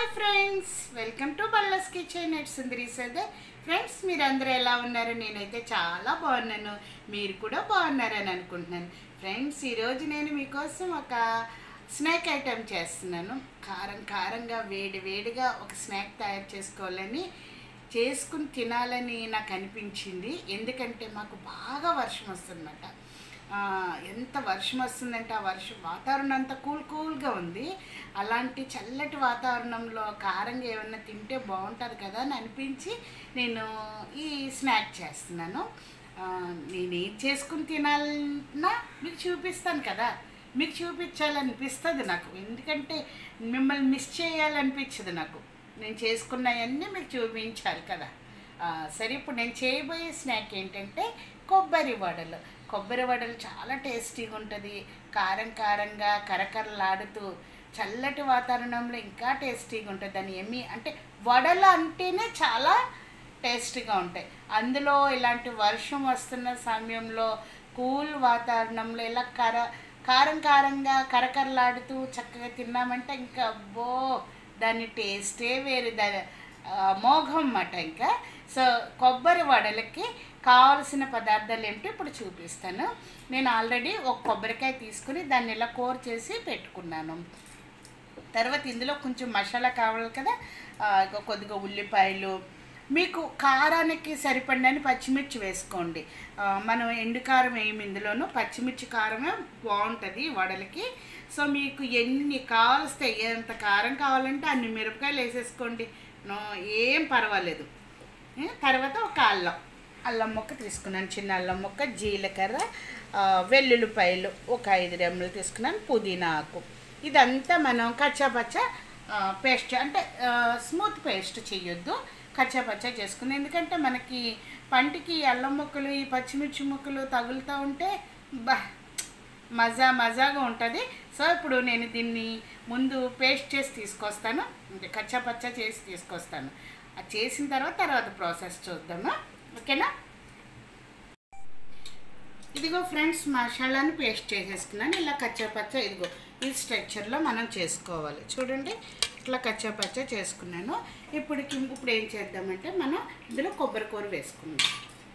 Hi friends welcome to బల్లస్ kitchen at Sundari Sadar friends మీరందరూ ఎలా ఉన్నారు నేనైతే చాలా బాగున్నాను మీరు కూడా బాగున్నారని అనుకుంటున్నాను ఫ్రెండ్స్ ఈరోజు నేను మీకోసం ఒక స్నాక్ ఐటెం చేస్తున్నాను కారం కారంగా వేడి వేడిగా ఒక స్నాక్ తయారు చేసుకోవాలని చేసుకుని తినాలని నాకు అనిపించింది ఎందుకంటే మాకు బాగా వర్షం వస్తుందన్నమాట ఆ, ఎంత వర్షం వస్తుందంటే ఆ వర్షం వాతావరణం అంతా కూల్ కూల్గా ఉంది అలాంటి చల్లటి వాతావరణంలో కారంగా ఏమన్నా తింటే బాగుంటుంది కదా అని అనిపించి నేను ఈ స్నాక్ చేస్తున్నాను ఆ, నేను ఏం చేసుకుని తినాలన్నా మీకు చూపిస్తాను కదా మీకు చూపించాలనిపిస్తుంది నాకు ఎందుకంటే మిమ్మల్ని మిస్ చేయాలనిపించదు నాకు నేను చేసుకున్నవన్నీ మీకు చూపించాలి కదా ఆ, సరే ఇప్పుడు నేను చేయబోయే స్నాక్ ఏంటంటే కొబ్బరి వడలు కొబ్బరి వడలు చాలా టేస్టీగా ఉంటుంది కారం కారంగా కరకరలాడుతూ చల్లటి వాతావరణంలో ఇంకా టేస్టీగా ఉంటుంది దాని ఎమ్మి అంటే వడలు అంటేనే చాలా టేస్టీగా ఉంటాయి అందులో ఇలాంటి వర్షం వస్తున్న సమయంలో కూల్ వాతావరణంలో ఇలా కర కారం కారంగా కరకరలాడుతూ చక్కగా తిన్నామంటే ఇంకా అబ్బో దాని టేస్టే వేరు దాని మోఘం అన్నమాట ఇంకా సో కొబ్బరి వడలకి కావలసిన పదార్థాలు ఏంటో ఇప్పుడు చూపిస్తాను నేను ఆల్రెడీ ఒక కొబ్బరికాయ తీసుకుని దాన్ని ఇలా కోర్ చేసి పెట్టుకున్నాను తర్వాత ఇందులో కొంచెం మసాలా కావాలి కదా ఆ, ఇక కొద్దిగా ఉల్లిపాయలు మీకు కారానికి సరిపడినని పచ్చిమిర్చి వేసుకోండి ఆ, మనం ఎండు కారం వేయం ఇందులోనూ పచ్చిమిర్చి కారమే బాగుంటుంది వడలకి సో మీకు ఎన్ని కావలిస్తే ఎంత కారం కావాలంటే అన్ని మిరపకాయలు వేసేసుకోండి నో ఏం పర్వాలేదు ఏ, తర్వాత ఒక అల్లం అల్లం ముక్క తీసుకున్నాను చిన్న అల్లం ముక్క జీలకర్ర ఆ, వెల్లుల్లిపాయలు ఒక ఐదు రెమ్మలు తీసుకున్నాను పుదీనా ఆకు ఇదంతా మనం కచ్చాపచ్చ పేస్ట్ అంటే ఆ, స్మూత్ పేస్ట్ చేయొద్దు కచ్చాపచ్చ చేసుకుని ఎందుకంటే మనకి పంటికి ఈ అల్లం ముక్కలు ఈ పచ్చిమిర్చి ముక్కలు తగులుతూ ఉంటే బా మజా మజాగా ఉంటుంది సో ఇప్పుడు నేను దీన్ని ముందు పేస్ట్ చేసి తీసుకొస్తాను అంటే కచ్చాపచ్చ చేసి తీసుకొస్తాను అది చేసిన తర్వాత తర్వాత ప్రాసెస్ చూద్దాము ఓకేనా ఇదిగో ఫ్రెండ్స్ మసాలాని పేస్ట్ చేసేసుకున్నాను ఇలా కచ్చాపచ్చ ఇదిగో ఈ స్ట్రక్చర్లో మనం చేసుకోవాలి చూడండి ఇట్లా కచ్చాపచ్చ చేసుకున్నాను ఇప్పుడు ఇప్పుడు ఏం చేద్దామంటే మనం ఇందులో కొబ్బరి కూర వేసుకుందాం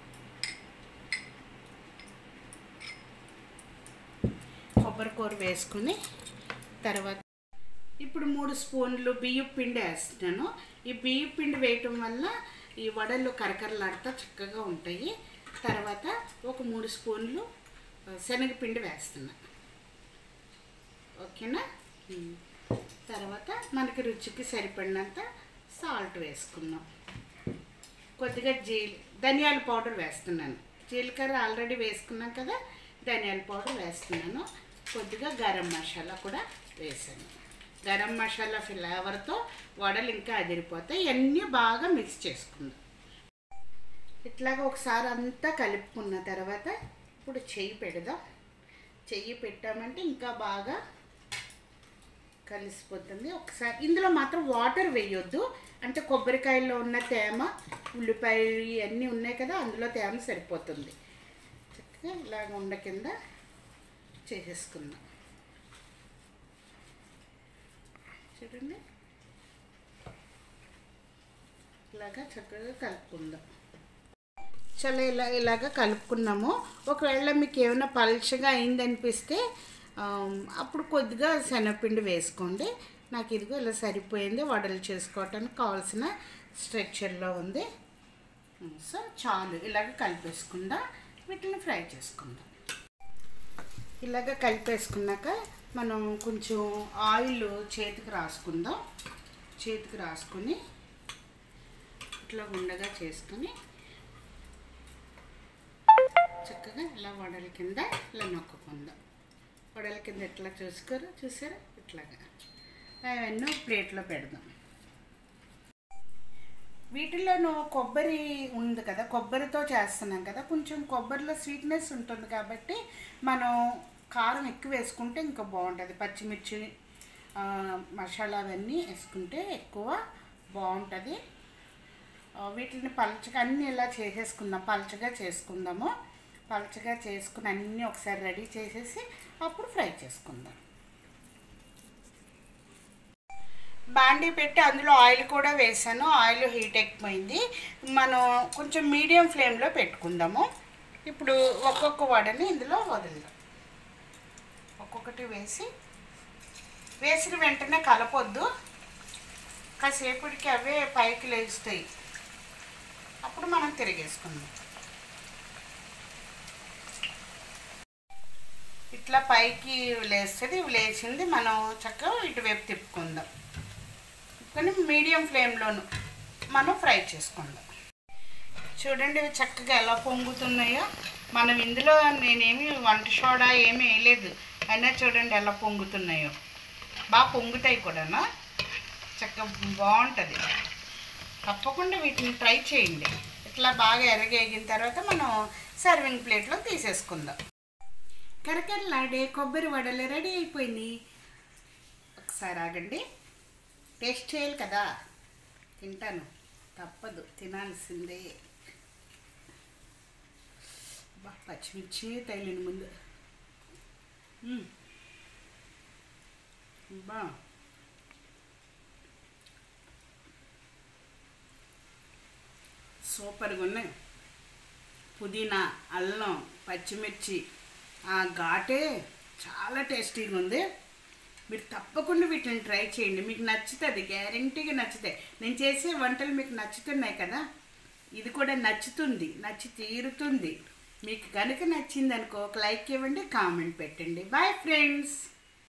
కొబ్బరి కూర వేసుకుని తర్వాత ఇప్పుడు మూడు స్పూన్లు బియ్యం పిండి వేస్తున్నాను ఈ బియ్యం పిండి వేయటం వల్ల ఈ వడలు కరకరలాడుతూ చక్కగా ఉంటాయి తర్వాత ఒక మూడు స్పూన్లు ఆ, శనగపిండి వేస్తున్నా ఓకేనా ఉమ్. తర్వాత మనకి రుచికి సరిపడినంత సాల్ట్ వేసుకున్నాం కొద్దిగా జీల ధనియాల పౌడర్ వేస్తున్నాను జీలకర్ర ఆల్రెడీ వేసుకున్నాం కదా ధనియాల పౌడర్ వేస్తున్నాను కొద్దిగా గరం మసాలా కూడా వేసాను గరం మసాలా ఫ్లేవర్తో వడలు ఇంకా అదిరిపోతాయి ఇవన్నీ బాగా మిక్స్ చేసుకుందాం ఇట్లాగా ఒకసారి అంతా కలుపుకున్న తర్వాత ఇప్పుడు చెయ్యి పెడదాం చెయ్యి పెట్టామంటే ఇంకా బాగా కలిసిపోతుంది ఒకసారి ఇందులో మాత్రం వాటర్ వేయొద్దు అంటే కొబ్బరికాయల్లో ఉన్న తేమ ఉల్లిపాయలు ఇవన్నీ ఉన్నాయి కదా అందులో తేమ సరిపోతుంది చక్కగా ఇలాగ ఉండ కింద చేసేసుకుందాం చూడండి ఇలాగా చక్కగా కలుపుకుందాం చాలా ఇలా ఇలాగ కలుపుకున్నాము ఒకవేళ మీకు ఏమైనా పలుచగా అయిందనిపిస్తే ఆమ్, అప్పుడు కొద్దిగా శనగపిండి వేసుకోండి నాకు ఇదిగో ఇలా సరిపోయింది వడలు చేసుకోవటానికి కావాల్సిన స్ట్రక్చర్లో ఉంది సో చాలు ఇలాగ కలిపేసుకుందాం వీటిని ఫ్రై చేసుకుందాం ఇలాగ కలిపేసుకున్నాక మనం కొంచెం ఆయిల్ చేతికి రాసుకుందాం చేతికి రాసుకొని ఇట్లా ఉండగా చేసుకొని చక్కగా ఇలా వడల కింద ఇలా నొక్కుకుందాం వడల కింద ఎట్లా చూసుకోరు చూసారా ఇట్లాగా అవన్నీ ప్లేట్లో పెడదాం వీటిలోనూ కొబ్బరి ఉంది కదా కొబ్బరితో చేస్తున్నాం కదా కొంచెం కొబ్బరిలో స్వీట్నెస్ ఉంటుంది కాబట్టి మనం కారం ఎక్కువ వేసుకుంటే ఇంకా బాగుంటుంది పచ్చిమిర్చి ఆ, మసాలా అవన్నీ వేసుకుంటే ఎక్కువ బాగుంటుంది ఆ, వీటిని పలచగా అన్నీ ఇలా చేసేసుకుందాం పలచగా చేసుకుందాము పలచగా చేసుకుని అన్నీ ఒకసారి రెడీ చేసేసి అప్పుడు ఫ్రై చేసుకుందాం బాండీ పెట్టి అందులో ఆయిల్ కూడా వేసాను ఆయిల్ హీట్ ఎక్కిపోయింది మనం కొంచెం మీడియం ఫ్లేమ్లో పెట్టుకుందాము ఇప్పుడు ఒక్కొక్క వడని ఇందులో వదులుదాం ఒక్కొక్కటి వేసి వేసిన వెంటనే కలపొద్దు కాసేపటికి అవే పైకి లేస్తాయి అప్పుడు మనం తిరిగేసుకుందాం ఇట్లా పైకి లేస్తుంది ఇవి లేచింది మనం చక్కగా ఇటువైపు తిప్పుకుందాం తిప్పుకొని మీడియం ఫ్లేమ్లోను మనం ఫ్రై చేసుకుందాం చూడండి ఇవి చక్కగా ఎలా పొంగుతున్నాయో మనం ఇందులో నేనేమి వంట సోడా ఏమీ వేయలేదు అయినా చూడండి ఎలా పొంగుతున్నాయో బాగా పొంగుతాయి కూడాను చక్కగా బాగుంటుంది తప్పకుండా వీటిని ట్రై చేయండి ఇట్లా బాగా ఎరగేగిన తర్వాత మనం సర్వింగ్ ప్లేట్లో తీసేసుకుందాం కరకరలాడే కొబ్బరి వడలు రెడీ అయిపోయినాయి ఒకసారి ఆగండి టేస్ట్ చేయాలి కదా తింటాను తప్పదు తినాల్సిందే బా పచ్చిమిర్చి తగిలిన ముందు మ్మ్. బా సూపర్గా ఉన్నాయి పుదీనా అల్లం పచ్చిమిర్చి ఆ ఘాటే చాలా టేస్టీగా ఉంది మీరు తప్పకుండా వీటిని ట్రై చేయండి మీకు నచ్చుతుంది గ్యారంటీగా నచ్చుతాయి నేను చేసే వంటలు మీకు నచ్చుతున్నాయి కదా ఇది కూడా నచ్చుతుంది నచ్చి తీరుతుంది మీకు కనుక నచ్చింది అనుకో ఒక లైక్ ఇవ్వండి కామెంట్ పెట్టండి బాయ్ ఫ్రెండ్స్